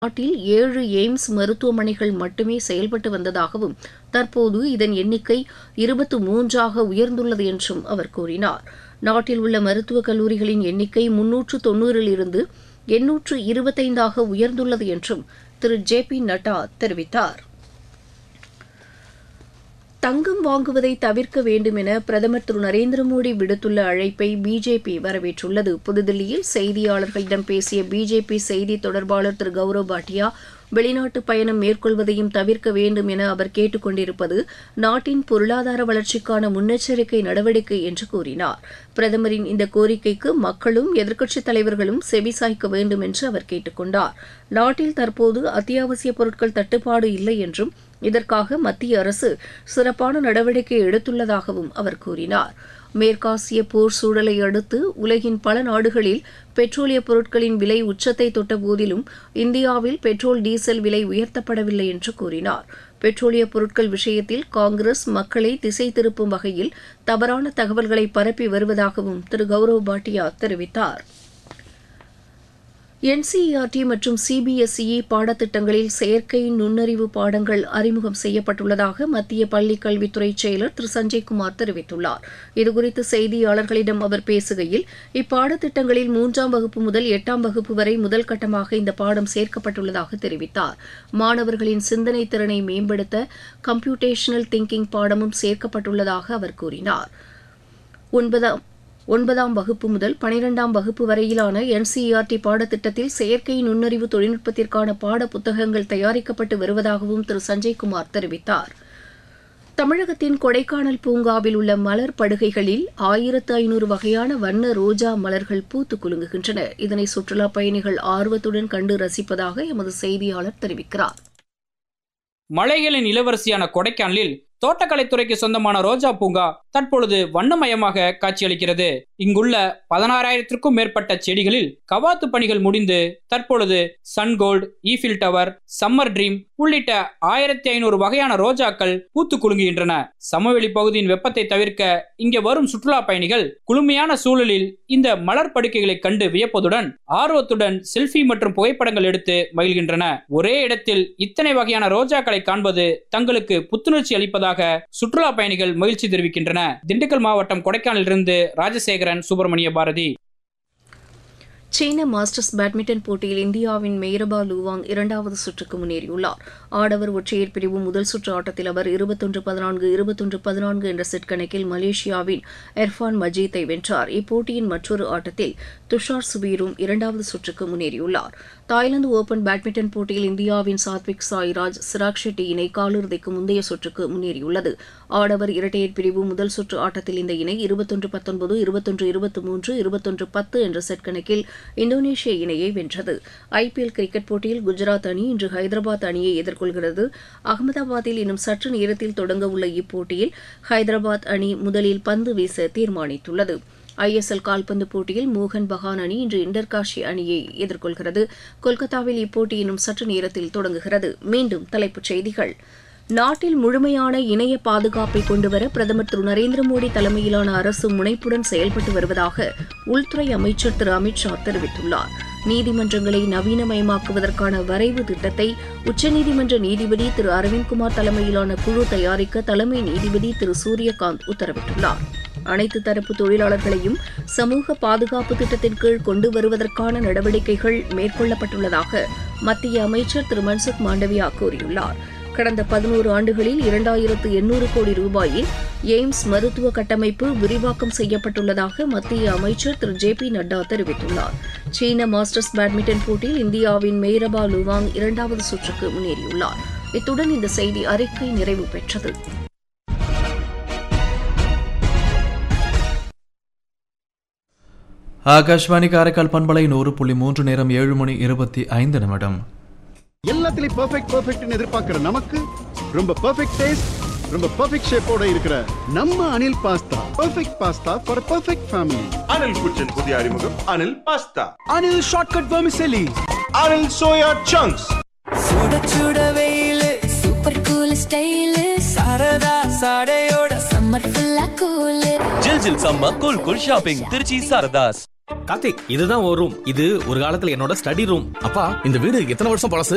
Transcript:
நாட்டில் ஏழு எய்ம்ஸ் மருத்துவமனைகள் மட்டுமே செயல்பட்டு வந்ததாகவும் தற்போது இதன் எண்ணிக்கை இருபத்து மூன்றாக உயர்ந்துள்ளது என்றும் அவர் கூறினார் நாட்டில் உள்ள மருத்துவக் கல்லூரிகளின் எண்ணிக்கை முன்னூற்று தொன்னூறில் இருந்து எண்ணூற்று இருபத்தைந்தாக உயர்ந்துள்ளது என்றும் திரு ஜே பி நட்டா தெரிவித்தார் தங்கம் வாங்குவதை தவிர்க்க வேண்டும் என பிரதமர் திரு நரேந்திர மோடி விடுத்துள்ள அழைப்பை பிஜேபி வரவேற்றுள்ளது புதுதில்லியில் செய்தியாளர்களிடம் பேசிய பிஜேபி செய்தி தொடர்பாளர் திரு கௌரவ் பாட்டியா வெளிநாட்டு பயணம் மேற்கொள்வதையும் தவிர்க்க வேண்டும் என அவர் கேட்டுக் கொண்டிருப்பது நாட்டின் பொருளாதார வளர்ச்சிக்கான முன்னெச்சரிக்கை நடவடிக்கை என்று கூறினார் பிரதமரின் இந்த கோரிக்கைக்கு மக்களும் எதிர்க்கட்சித் தலைவர்களும் செவிசாய்க்க வேண்டும் என்று அவர் கேட்டுக் கொண்டார் நாட்டில் தற்போது அத்தியாவசிய பொருட்கள் தட்டுப்பாடு இல்லை என்றும் இதற்காக மத்திய அரசு சிறப்பான நடவடிக்கை எடுத்துள்ளதாகவும் அவர் கூறினார் மேற்காசிய போர் சூழலை அடுத்து உலகின் பல நாடுகளில் பெட்ரோலிய பொருட்களின் விலை உச்சத்தை தொட்ட போதிலும் இந்தியாவில் பெட்ரோல் டீசல் விலை உயர்த்தப்படவில்லை என்று கூறினார் பெட்ரோலிய பொருட்கள் விஷயத்தில் காங்கிரஸ் மக்களை திசை திருப்பும் வகையில் தவறான தகவல்களை பரப்பி வருவதாகவும் திரு கௌரவ் பாட்டியா தெரிவித்தார் என்சிஇஆர்டி மற்றும் சிபிஎஸ்இ பாடத்திட்டங்களில் செயற்கை நுண்ணறிவு பாடங்கள் அறிமுகம் செய்யப்பட்டுள்ளதாக மத்திய பள்ளிக் கல்வித்துறை செயலர் திரு சஞ்சய்குமார் தெரிவித்துள்ளார் இதுகுறித்து செய்தியாளர்களிடம் அவர் பேசுகையில் இப்பாடத்திட்டங்களில் மூன்றாம் வகுப்பு முதல் எட்டாம் வகுப்பு வரை முதல் கட்டமாக இந்த பாடம் சேர்க்கப்பட்டுள்ளதாக தெரிவித்தார் மாணவர்களின் சிந்தனை திறனை மேம்படுத்த கம்ப்யூட்டேஷனல் திங்கிங் பாடமும் சேர்க்கப்பட்டுள்ளதாக அவர் கூறினார் ஒன்பதாம் ஒன்பதாம் வகுப்பு முதல் பனிரெண்டாம் வகுப்பு வரையிலான என்சிஇஆர்டி பாடத்திட்டத்தில் செயற்கை நுண்ணறிவு தொழில்நுட்பத்திற்கான பாட புத்தகங்கள் தயாரிக்கப்பட்டு வருவதாகவும் திரு சஞ்சய்குமார் தெரிவித்தார் தமிழகத்தின் கொடைக்கானல் பூங்காவில் உள்ள மலர் படுகைகளில் ஆயிரத்து ஐநூறு வகையான வண்ண ரோஜா மலர்கள் பூத்து குலுங்குகின்றன இதனை சுற்றுலாப் பயணிகள் ஆர்வத்துடன் கண்டு ரசிப்பதாக எமது செய்தியாளர் தெரிவிக்கிறார் மலைகளின் இளவரசியான கொடைக்கானலில் தோட்டக்கலைத்துறைக்கு சொந்தமான ரோஜா பூங்கா தற்பொழுது வண்ணமயமாக காட்சியளிக்கிறது இங்குள்ள பதினாறாயிரத்திற்கும் மேற்பட்ட செடிகளில் கவாத்து பணிகள் முடிந்து தற்பொழுது sungold Eiffel tower summer dream உள்ளிட்ட ஆயிரத்தி ஐநூறு வகையான ரோஜாக்கள் பூத்து குலுங்குகின்றன சமவெளி பகுதியின் வெப்பத்தை தவிர்க்க இங்கே வரும் சுற்றுலா பயணிகள் குளுமையான சூழலில் இந்த மலர் படுக்கைகளை கண்டு வியப்பதுடன் ஆர்வத்துடன் செல்ஃபி மற்றும் புகைப்படங்கள் எடுத்து மகிழ்கின்றன ஒரே இடத்தில் இத்தனை வகையான ரோஜாக்களை காண்பது தங்களுக்கு புத்துணர்ச்சி அளிப்பதாக சுற்றுலா பயணிகள் மகிழ்ச்சி தெரிவிக்கின்றன திண்டுக்கல் மாவட்டம் கொடைக்கானலிலிருந்து ராஜசேகரன் சுப்பிரமணிய பாரதி சீன மாஸ்டர்ஸ் பேட்மிண்டன் போட்டியில் இந்தியாவின் மெய்ரபா லூவாங் இரண்டாவது சுற்றுக்கு முன்னேறியுள்ளார் ஆடவர் ஒற்றையர் பிரிவு முதல் சுற்று ஆட்டத்தில் அவர் இருபத்தொன்று பதினான்கு இருபத்தொன்று பதினான்கு என்ற செட் கணக்கில் மலேசியாவின் எர்ஃபான் மஜீத்தை வென்றார் இப்போட்டியின் மற்றொரு ஆட்டத்தில் துஷார் சுபீரும் இரண்டாவது சுற்றுக்கு முன்னேறியுள்ளார் தாய்லாந்து ஓபன் பேட்மிண்டன் போட்டியில் இந்தியாவின் சாத்விக் சாய்ராஜ் சிராக் ஷெட்டி இணை காலிறுதிக்கு முந்தைய சுற்றுக்கு முன்னேறியுள்ளது ஆடவர் இரட்டையர் பிரிவு முதல் சுற்று ஆட்டத்தில் இந்த இணை இருபத்தொன்று பத்தொன்பது இருபத்தொன்று இருபத்தி மூன்று இருபத்தொன்று பத்து என்ற செட் கணக்கில் இந்தோனேஷிய இணையை வென்றது ஐபிஎல் கிரிக்கெட் போட்டியில் குஜராத் அணி இன்று ஹைதராபாத் அணியை எதிர்கொள்கிறது அகமதாபாத்தில் இன்னும் சற்று நேரத்தில் தொடங்க உள்ள இப்போட்டியில் ஹைதராபாத் அணி முதலில் பந்து வீச தீர்மானித்துள்ளது ஐஎஸ்எல் கால்பந்து போட்டியில் மோகன் பகான் அணி இன்று இண்டர்காஷி அணியை எதிர்கொள்கிறது கொல்கத்தாவில் இப்போட்டி இன்னும் சற்று நேரத்தில் தொடங்குகிறது மீண்டும் தலைப்புச் செய்திகள் நாட்டில் முழுமையான இணைய பாதுகாப்பை கொண்டுவர பிரதமர் திரு நரேந்திர மோடி தலைமையிலான அரசு முனைப்புடன் செயல்பட்டு வருவதாக உள்துறை அமைச்சர் திரு அமித் ஷா தெரிவித்துள்ளார் நீதிமன்றங்களை நவீனமயமாக்குவதற்கான வரைவு திட்டத்தை உச்சநீதிமன்ற நீதிபதி திரு அரவிந்த்குமார் தலைமையிலான குழு தயாரிக்க தலைமை நீதிபதி திரு சூரியகாந்த் உத்தரவிட்டுள்ளார் அனைத்து தரப்பு தொழிலாளர்களையும் சமூக பாதுகாப்பு திட்டத்தின் கீழ் கொண்டு வருவதற்கான நடவடிக்கைகள் மேற்கொள்ளப்பட்டுள்ளதாக மத்திய அமைச்சர் திரு மன்சுக் மாண்டவியா கூறியுள்ளார் கடந்த பதினோரு ஆண்டுகளில் இரண்டாயிரத்து எண்ணூறு கோடி ரூபாயில் எய்ம்ஸ் மருத்துவ கட்டமைப்பு விரிவாக்கம் செய்யப்பட்டுள்ளதாக மத்திய அமைச்சர் திரு ஜே பி நட்டா தெரிவித்துள்ளார் சீன மாஸ்டர்ஸ் பேட்மிண்டன் போட்டியில் இந்தியாவின் மெய்ரபா லுவாங் இரண்டாவது சுற்றுக்கு முன்னேறியுள்ளார் இத்துடன் இந்த செய்தி அறிக்கை நிறைவு பெற்றது ஆகாஷ்வாணி காரைக்கால் பண்பலை நூறு புள்ளி மூன்று நேரம் ஏழு மணி இருபத்தி ஐந்து நிமிடம் எல்லாத்துலயும் பெர்ஃபெக்ட் பெர்ஃபெக்ட்னு எதிர்பார்க்கிற நமக்கு ரொம்ப பெர்ஃபெக்ட் டேஸ்ட் ரொம்ப பெர்ஃபெக்ட் ஷேப்போட இருக்கிற நம்ம Anil pasta perfect pasta for perfect family Anil kitchen புதிய அறிமுகம் Anil pasta Anil shortcut vermicelli Anil soya chunks சுட சுட வெயிலு சூப்பர் கூல் ஸ்டைலு சாரதா சாடையோட சம்மர் ஃபுல்லா கூலு ஜில் ஜில் சம்ம cool cool shopping Trichy Saradhas Karthik இதுதான் ஒரு ரூம் இது ஒரு காலத்துல என்னோட ஸ்டடி ரூம் அப்பா இந்த வீடு எத்தனை வருஷம் பழசு